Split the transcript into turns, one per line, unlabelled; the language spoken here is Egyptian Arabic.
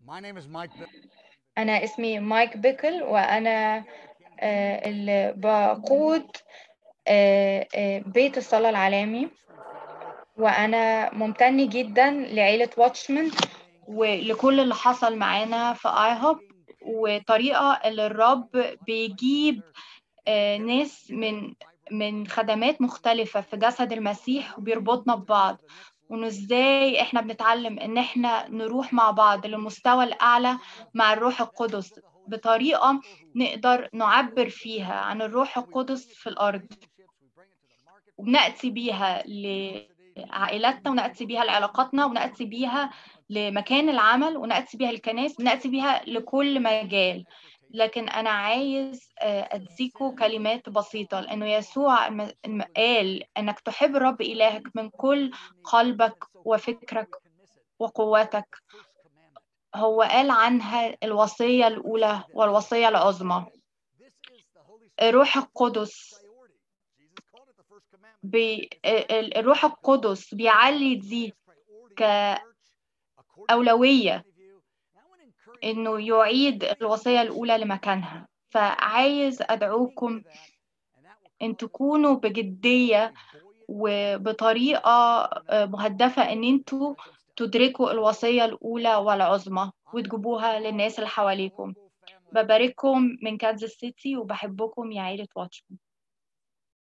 My name is Mike Bill.
أنا اسمي مايك بيكل وأنا آه، اللي بقود آه، آه، بيت الصلاة العالمي وأنا ممتن جدا لعيلة واتشمان ولكل اللي حصل معانا في اي هوب وطريقة اللي الرب بيجيب آه، ناس من من خدمات مختلفة في جسد المسيح وبيربطنا ببعض وانه ازاي احنا بنتعلم ان احنا نروح مع بعض للمستوى الاعلى مع الروح القدس بطريقة نقدر نعبر فيها عن الروح القدس في الارض وبنأتي بيها لعائلاتنا ونأتي بيها لعلاقاتنا ونأتي بيها لمكان العمل ونأتي بيها الكنائس ونأتي بيها لكل مجال لكن أنا عايز آه، أديكوا كلمات بسيطة لأنه يسوع الم- الم- قال أنك تحب الرب إلهك من كل قلبك وفكرك وقوتك هو قال عنها الوصية الأولى والوصية العظمى الروح القدس بي... ال- الروح القدس بيعلي دي كأولوية إنه يعيد الوصية الأولى لمكانها فعايز أدعوكم أن تكونوا بجدية وبطريقة آه، مهدفة إن أنتوا تدركوا الوصية الأولى والعظمى وتجيبوها للناس اللي حواليكم ببارككم من كانزاس سيتي وبحبكم يا عيلة واتشمان